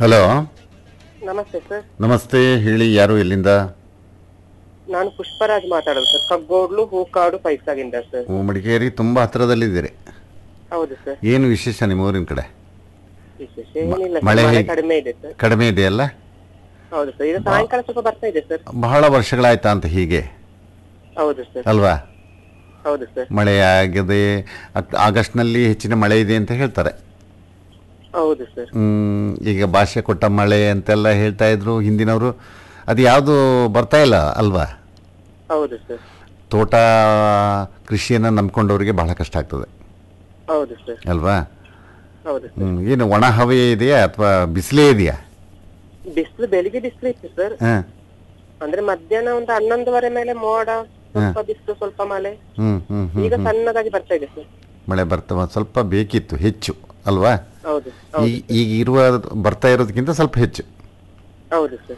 Hello ನಮಸ್ತೆ sir ನಮಸ್ತೆ ಹೇಳಿ ಯಾರು ಎಲ್ಲಿಂದ ನಾನು ಪುಷ್ಪರಾಜ್ ಮಾತಾಡೋದು ಸರ್ ಕಗ್ಗೋಡ್ಲು ಹೂಕಾಡು ಪೈಸಾಗಿಂದ ಸರ್ ಓ, ಮಡಿಕೇರಿ ತುಂಬ ಹತ್ರದಲ್ಲಿದ್ದೀರಿ ಹೌದು ಸರ್ ಏನು ವಿಶೇಷ ನಿಮ್ಮ ಊರಿನ ಕಡೆ ವಿಶೇಷ ಏನಿಲ್ಲ ಸರ್. ಮಳೆ ಮಳೆ ಹೇಗೆ? ಕಡಿಮೆ ಇದೆ ಸರ್ ಕಡಿಮೆ ಇದೆಯಲ್ಲ ಹೌದು ಸರ್ ಈಗ ಸಾಯಂಕಾಲ ಸ್ವಲ್ಪ ಬರ್ತಾ ಇದೆ ಸರ್ ಬಹಳ ವರ್ಷಗಳಾಯ್ತಾ ಅಂತ ಹೀಗೆ ಹೌದು ಸರ್ ಅಲ್ವಾ ಹೌದು ಸರ್ ಮಳೆ ಆಗಿದೆ ಅಕ್- ಆಗಸ್ಟ್ನಲ್ಲಿ ಹೆಚ್ಚಿನ ಮಳೆ ಇದೆ ಅಂತ ಹೇಳ್ತಾರೆ ಹೌದು ಸರ್ ಹ್ಮ್, ಈಗ ಭಾಷೆ ಕೊಟ್ಟ ಮಳೆ ಅಂತೆಲ್ಲ ಹೇಳ್ತಾ ಇದ್ರು ಹಿಂದಿನವರು ಅದು ಯಾವುದು ಬರ್ತಾ ಇಲ್ಲ ಅಲ್ವಾ ಹೌದು ಸರ್ ತೋಟ ಕೃಷಿಯನ್ನು ನಂಬ್ಕೊಂಡವರಿಗೆ ಬಹಳ ಕಷ್ಟ ಆಗ್ತದೆ ಹೌದು ಸರ್ ಅಲ್ವಾ ಹೌದು ಸರ್ ಹ್ಮ್, ಏನು ಒಣ ಹವೆ ಇದೆಯಾ ಅಥವಾ ಬಿಸಿಲೇ ಇದೆಯಾ ಬಿಸಿಲು ಬೆಳಿಗ್ಗೆ ಬಿಸಿಲು ಇತ್ತು ಸರ್ ಹಾಂ ಅಂದ್ರೆ ಮಧ್ಯಾಹ್ನ ಒಂದು ಹನ್ನೊಂದುವರೆ ಮೇಲೆ ಮೋಡ ಸ್ವಲ್ಪ ಬಿಸಿಲು ಸ್ವಲ್ಪ ಮಳೆ ಹ್ಮ್ ಹ್ಮ್ ಹ್ಮ್ ಈಗ ಸಣ್ಣದಾಗಿ ಬರ್ತಾ ಇದೆ ಸರ್ ಮಳೆ ಬರ್ತಾ ಒಂದ್ ಸ್ವಲ್ಪ ಬೇಕಿತ್ತು ಹೆಚ್ಚು ಅಲ್ವಾ ಹೌದು ಈಗ ಈಗ ಇರುವ ಬರ್ತಾ ಇರೋದಕ್ಕಿಂತ ಸ್ವಲ್ಪ ಹೆಚ್ಚು ಹೌದು ಸರ್